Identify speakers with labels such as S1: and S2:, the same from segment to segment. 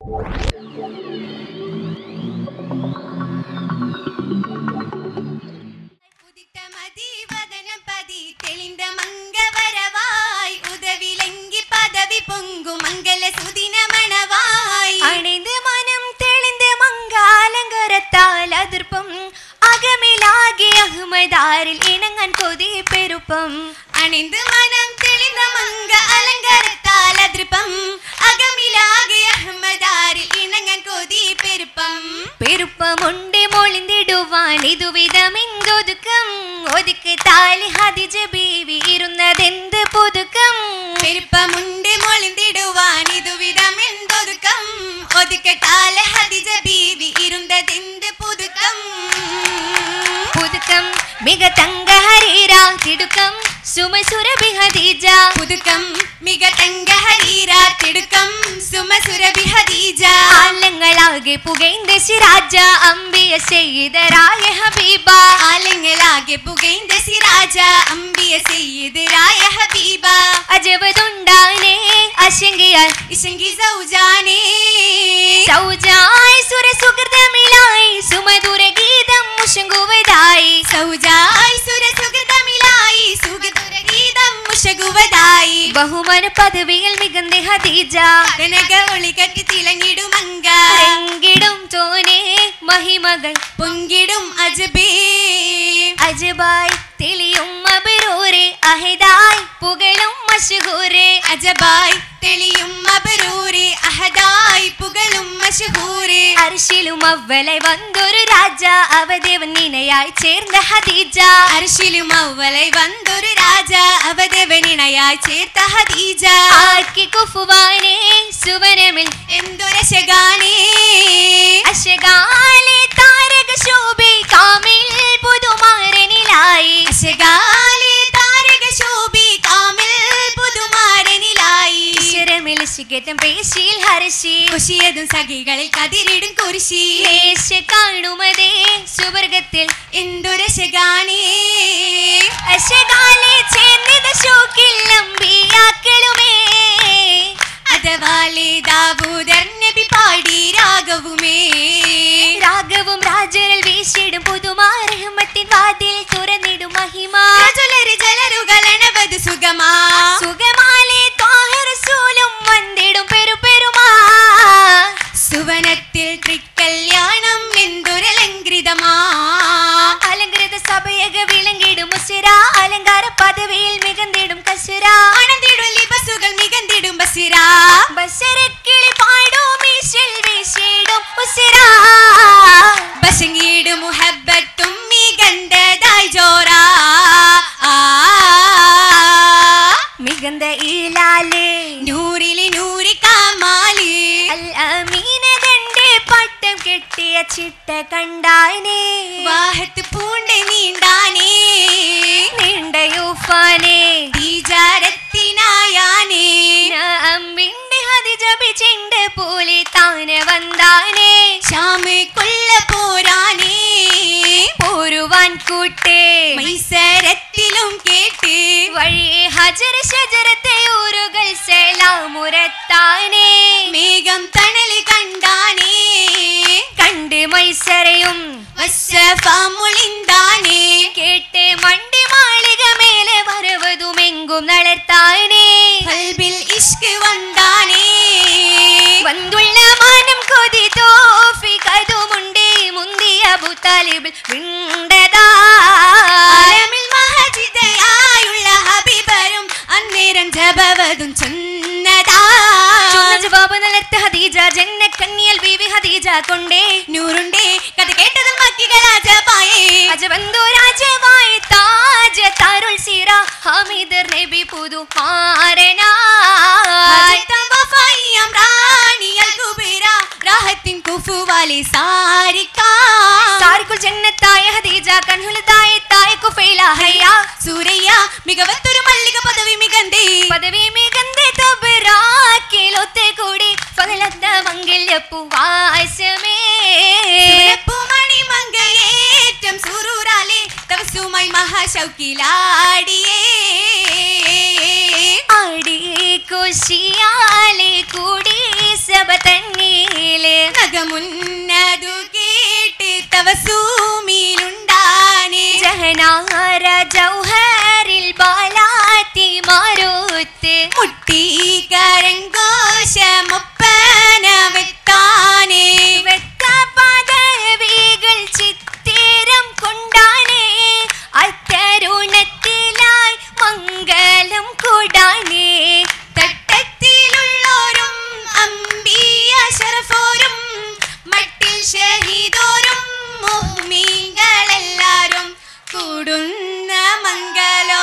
S1: ഉദിത്ത മതിവദനം പതി തെളിந்த മംഗവരവായി ഉദവിലങ്കി പദവി പൊങ്കു മംഗല സുദിന മണവായി
S2: അണിந்து മനം തെളിந்து മംഗാലങ്കരത്താൽ അതിർപ്പം അകമിലാകെ അഹമ്മദാരിൽ ഇണങ്ങാൻ കൊതി പെരുപ്പം
S1: അണിந்து മനം തെളിந்த മംഗ അലങ്കാരത്താൽ അതിർപ്പം അകമിലാകെ അഹമ്മദാരിൽ ഇണങ്ങാൻ കൊതി പെരുപ്പം
S2: പെരുപ്പമുണ്ട് മൊളിന്തിടുവാൻ ഇതുവിധമെന്തൊതുക്കം ഒതുക്ക് താലി ഹദിജ ബീവി ഇരുന്നതെന്ത് പുതുക്കം
S1: പെരുപ്പമുണ്ട് മൊളിന്തിടുവാൻ ഇതുവിധം എന്തൊതുക്കം ഒതുക്കട്ടാല ഹദിജ ബീവി ഇരുന്നതെന്ത് പുതുക്കം
S2: പുതുക്കം മിക തങ്ക ഹരീരാ തിടുക്കം സുമസുരഭി ഹദീജ
S1: പുതുക്കം മിക തങ്ക ഹരീരാ തിടുക്കം സുമസുരഭി ഹദീജ
S2: ആലങ്ങളാകെ പുകൈന്ത സിരാജ അമ്പിയ ചെയ്തരായ ഹബീബ
S1: ആലങ്ങളാകെ പുകൈന്ത സിരാജ അമ്പിയ സെയ്യത് രായ ഹബീബ
S2: അജബതുണ്ടാനേ അശങ്കിയാൽ
S1: ഇശങ്കി സൗജാനേ
S2: സൗജായ് സുരസുഹൃതമിലായി സുമധുര ഗീതം മുഷങ്കുവതായി
S1: സൗജായ് സുരസുഗതമിലായി സുഗതുര ഗീതം മുഷകുവതായി
S2: ബഹുമാന പദവിയിൽ മികந்த ഹദീജ
S1: കനക ഒളി കത്തി തിളങ്ങിടുമങ്ക
S2: എങ്കിടും തോനെ മഹിമകൾ
S1: പൊങ്കിടും അജബേ
S2: അജബായ് തെളിയും അബരൂരെ അഹിതായ് പുകഴും മഷഹൂരെ
S1: അജബായ് തെളിയും മബരൂരെ അഹദായ് പുകളും മഷഹൂരെ
S2: അർഷിലും അവ്വലായി വന്നൊരു രാജ അവദേവൻ നിനയായി ചേർന്ന ഹദീജ
S1: അർഷിലും ഔവലൈ വന്നൊരു രാജ അവദേവനിണയായി ചേർത്ത ഹദീജ
S2: ആക്കി കുഫുവാനേ സുവനമിൽ
S1: എന്തൊരശകാനേ
S2: അശകാലെ താരക ശോഭി കാമിൽ പുതുമാരനിലായി
S1: അശകാലി താരക ശോഭി കാമിൽ പുതുമാരനിലായി
S2: കിശരമിൽ ശിഖരം പേശിയിൽ ഹർഷി
S1: കുശിയതും സഖികളിൽ കതിരിടും കുരിശി
S2: ദേശ കാണുമതേ സുവർഗത്തിൽ
S1: എന്തൊരശകാനേ
S2: അശകാലെ ചേർന്നിത ശോക്കിൽ അമ്പിയാക്കളുമേ
S1: അതവാലേ ദാവൂദർ നബി പാടി രാഗവുമേ
S2: രാഗവും രാജരൽ വീശിടും പുതുമാരഹമത്തിൻ വാതിൽ തുറന്നിടും മഹിമ
S1: രജുലരി ജലരുകളണവത് സുഖമാ
S2: സുഖമാലെ ത്വാഹറസൂലും വന്നിടും പെരു പെരുമാ
S1: സുവനത്തിൽ തൃക്കല്യാണം എന്തൊരലങ്കൃതമാ
S2: അലങ്കൃത സഭയക വിളങ്ങിടും മുസിര അലങ്കാര പദവിയിൽ മികന്നിടും കസുര
S1: ആനന്ദിടും ലിബസുകൾ മികന്തിടും ബസിര
S2: ബസരക്കിളി പാടും ഈശൽ വീശിടും മുസിര
S1: ബസങ്ങീട് മുഹബത്തും മികന്തതായി ജോറാ ആ
S2: മികந்த ഈലാലേ
S1: നൂറിലെ നൂറി കാമാലി
S2: അൽ അമീന കണ്ടേ പട്ടം കെട്ടിയ ചിട്ട കണ്ടാനേ
S1: വാഹത്ത് പൂണ്ട നീണ്ടാനേ
S2: നീണ്ട യൂഫാനേ
S1: തീജാരത്തിനായാനേ
S2: അമ്പിന്റെ ഹതി ജപിച്ചിണ്ട് പോലെ താനെ വന്നാനേ
S1: ശ്യാമ് കൊല്ല പോരാനേ
S2: പോരുവാൻ കൂട്ടേ
S1: മൈസരത്തിലും കേട്ട്
S2: വഴിയെ ഹജർ ഷജറത്തെ ഊരുകൾ സലാമുരത്താനേ
S1: മേഘം തണല് കണ്ടാനേ
S2: കണ്ട് മൈസരയും
S1: വശഫമുളിന്താനേ
S2: കേട്ട് മണ്ടി മാളിക മേലെ വരവതുമെങ്കും നടത്താനേ
S1: കൽബിൽ ഇഷ്ക് വந்தாനേ
S2: വന്തുള്ള മാനം കൊതി തോഫി കതുമുണ്ടേ മുന്തിയ ബുത്താലിബിൽ വിണ്ടതാ
S1: ആലമിൽ മഹജിതയായുള്ള ഹബീബരും അന്നേരം ജപവതും ചൊന്നതാ
S2: ചുന്ന ജവാബ് നിലത്ത് ഹദീജ ജന്ന കണ്ണിയൽ ബീവി ഹദീജ കൊണ്ടേ
S1: നൂറുണ്ടേ കഥ കേട്ടതിൽ മക്കികളാ ജപായേ
S2: അജബന്ധു രാജവായ താജ താരുൾ സീറ ഹമീദർ നബി പുതു മാരനായി
S1: ഹജത്തം വഫായിയം റാണിയൽ കുബിര രാഹത്തിൻ കുഫുവാലി സാരിക്കാ
S2: സാരിക്കുൽ ജന്നത്തായ ഹദീജ കൺഹുലതായ തായ കുഫൈല ഹയ്യ
S1: സൂരയ്യ മികവത്തൊരു മല്ലിക പദവി മികന്തേ
S2: പദവി മികന്തെ തബറാക്കിലൊത്തെ കൂടി ഫലത്ത മംഗല്യപ്പു വാസമേ
S1: മണി മങ്കയേറ്റം സുറൂറാലേ തവസുമായി മഹാശൗക്കിലാടിയേ
S2: ആടി കുശിയാലെ കൂടി സബ തന്നെ
S1: മുന്നതു കേട്ട് തവസൂമിയിലുണ്ടാനേ
S2: ജഹനാര ജൗഹറിൽ ബാലാത്തി മാറുത്ത്
S1: മുട്ടി കരങ്കോശമൊപ്പന വെത്താനേ
S2: വെത്ത പദവികൾ ചിത്തിരം കൊണ്ടാനേ അത്തരുണത്തിലായി മംഗലം കൂടാനേ
S1: തട്ടത്തിലുള്ളോരും അമ്പിയ ശരഫോരും മട്ടിൽ ഷഹീദോരും മുഹ്മീങ്ങളെല്ലാരും കൂടുന്ന മംഗലോ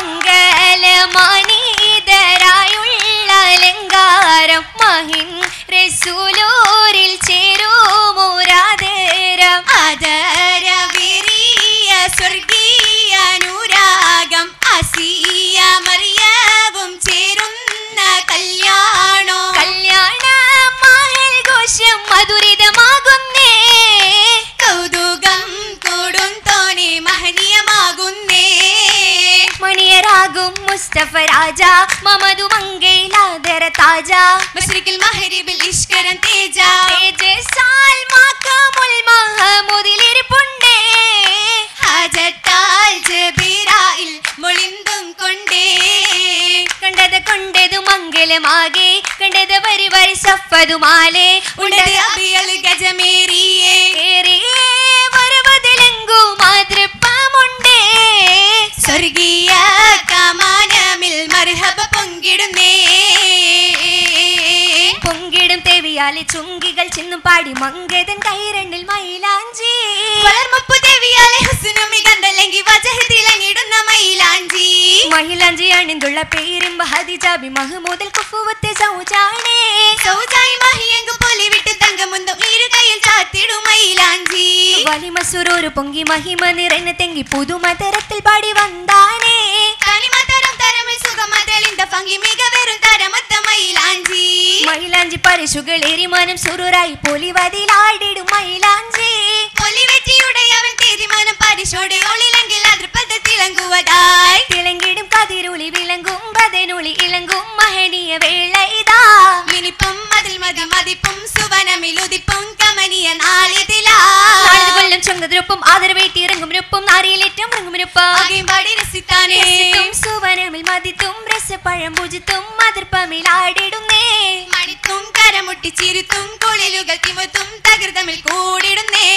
S2: മംഗലമാനീതരായുള്ള അലങ്കാരം മഹിൻ റസൂലൂരിൽ ചേരുമോരാതേരം
S1: ആദരവിറിയ സ്വർഗീയ അനുരാഗം അസിയ മറിയവും ചേരുന്ന കല്യാണോ
S2: കല്യാണ മഹൽ ഘോഷം മധുരിതമാകുന്നേ
S1: കൗതുകം കൂടും തോനെ മഹനീയമാകുന്നേ
S2: മണിയരാകും മുസ്തഫ രാജ മമതു മങ്കയിലാദര താജ
S1: മശ്രിക്കിൽ മഹരിബിൽ ഇഷ്കരം തേജ
S2: തേജസാൽ മാക്കാമുൽ മഹമുദിലിരിപ്പുണ്ടേ
S1: ഹാജത്താൽ ജബീറായിൽ മൊളിന്തും കൊണ്ടേ
S2: കണ്ടത് കൊണ്ടത് മംഗലമാകെ കണ്ടത് വരി വരി സഫതുമാലെ
S1: ഉണ്ടത് അബിയൽ ഗജമേറിയേ
S2: ഏറിയേ വരുവതിലെങ്കു മാതൃപ്പമുണ്ടേ
S1: സ്വർഗീയ കമാനമിൽ മർഹബ പൊങ്കിടുന്നേ
S2: പൊങ്കിടും തെവിയാലെ ചുങ്കികൾ ചിന്നും പാടി മങ്കതൻ കൈരണ്ടിൽ മൈലാഞ്ചി
S1: വളർമപ്പു ദേവിയാലെ ഹുസ്നും മികന്തല്ലെങ്കിൽ വജഹത്തിലങ്ങിടുന്ന മൈലാഞ്ചി
S2: മൈലാഞ്ചി അണിന്തുള്ള പേരും ഹദിജാബി മഹമൂദൽ കുഫുവത്തെ സൗജാണേ
S1: സൗജായി മഹിയങ്കു പൊലി വിട്ട് തങ്കമുന്തം ഇരു കയ്യിൽ ചാത്തിടും മൈലാഞ്ചി
S2: വലിമ സുരൂരു പൊങ്കി മഹിമ നിറഞ്ഞ തെങ്കി പുതുമതരത്തിൽ പാടി വந்தாനേ
S1: തനിമതരം തരമിൽ സുഖമതളിന്ത പങ്കി മികവരും തരമൊത്ത മൈലാഞ്ചി
S2: മൈലാഞ്ചി പരിശുകൾ എരിമാനം സുരൂരായി പൊലിവതിലാടിടും മൈലാഞ്ചി
S1: പൊലി വെറ്റിയുടയവൻ തീരുമാനം പരിശോടെ ഒളിലെങ്കിൽ അതൃപ്പത തിളങ്ങുവതായി
S2: തിളങ്ങിടും കതിരുളി വിളങ്ങും ബദനുളി ഇളങ്ങും മഹനീയ വേള ഇതാ
S1: മിനിപ്പും അതിൽ മതി മതിപ്പും സുവനമിൽ ഉദിപ്പും കമനീയ നാളിതിലാ
S2: നാളത് കൊല്ലം ചങ്കതിരൊപ്പം ആദരവേറ്റി ഇറങ്ങും രൊപ്പം നാരിയിലേറ്റം ഇറങ്ങും
S1: ആകെയും പാടി രസിത്താനേ
S2: സുവനമിൽ മതിത്തും രസപ്പഴം പൂജിത്തും മതിർപ്പമിലാടിടുന്നേ
S1: മണിത്തും കരമുട്ടി ചിരിത്തും കുളിലുകൾ തിമത്തും തകൃതമിൽ കൂടിടുന്നേ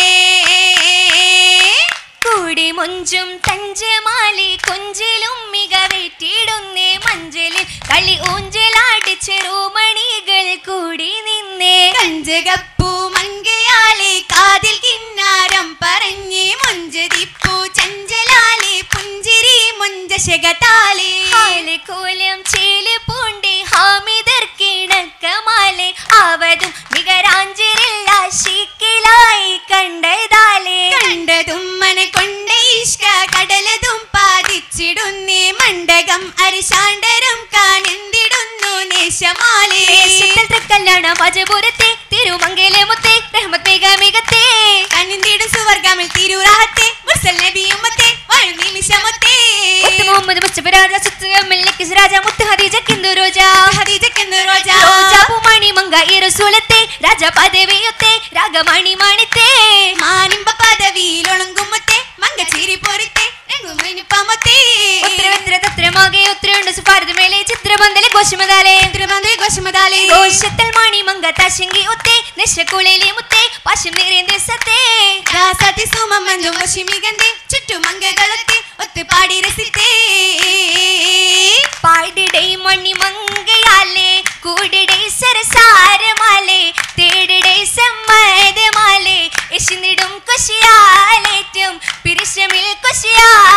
S2: കൂടി മൊഞ്ചും തഞ്ചമാലി കൊഞ്ചിലും മികവേറ്റിടുന്നേ മഞ്ചലിൽ കളി ഊഞ്ചലാടി ചെറുമണികൾ കൂടി നിന്നേ
S1: കഞ്ചകപ്പൂ മങ്കയാലെ കാതിൽ കിന്നാരം പറഞ്ഞ് മുഞ്ചതിപ്പൂ ചഞ്ചലാലെ പുഞ്ചിരി മുഞ്ചശകതാലേ
S2: ഹാല് കോലം ചേല് പൂണ്ടി ഹാമിദർ കിണക്കമാലെ അവതും മികരാഞ്ചിരില്ല ശീക്കിലായി കണ്ടതാലേ
S1: കണ്ടതും മന കൊണ്ട ഇഷ്ക കടലതും പാതിച്ചിടുന്നേ മണ്ഡകം അരിശാണ്ടരം കാണെന്തിടുന്നു നേശമാലേ
S2: ദേശത്തിൽ തൃക്കല്യാണ മജപുരത്തെ തിരുമംഗലമുത്തെ റഹ്മത്ത് മിക മികത്തെ
S1: കനിന്തിടും സുവർഗമിൽ തിരുറാഹത്തെ മുർസൽ നബിയുമത്തെ വാഴു നിമിഷമത്തെ
S2: മുത്ത് മുഹമ്മദ് മുസ്തഫ രാജ സുത്ത് എംഎൽഎ രാജ മുത്ത് ഹദീജ കിന്ദു രോജ
S1: ഹദീജക്കെന്ന് റോജ
S2: രോജ പൂമണി മങ്ക ഇറസൂലത്തെ രാജ പദവിയൊത്തെ രാഗമണി മണിത്തെ
S1: മാനിമ്പ പദവിയിലൊളങ്കുമത്തെ മങ്കച്ചിരി പൊറിത്തെ രംഗുമിനിപ്പമത്തെ
S2: ഉത്തരവെത്ര തത്രമാകെ ഉത്തരവുണ്ട് സുഭാരത മേലെ ചിത്രബന്ധല ഘോഷമതാലേ
S1: തിരുബന്ധ ഘോഷമതാലേ
S2: ഘോഷത്തൽ മണി മങ്ക തശങ്കി ഒത്തെ നെശക്കുളിലെ മുത്തെ പശം നിറേന്ദ്ര സത്തേ
S1: രാസതി സുമം മഞ്ജു വശിമികന്റെ ചുറ്റുമംഗകളത്തെ ഒത്ത് പാടി രസിത്തേ
S2: പാടിടൈ മണി മങ്കയാലേ കൂടിടൈ സരസാരമാലേ തേടിടൈ സമ്മതമാലേ എശിനിടും കുശിയാലേറ്റും പിരിശമിൽ കുശിയാ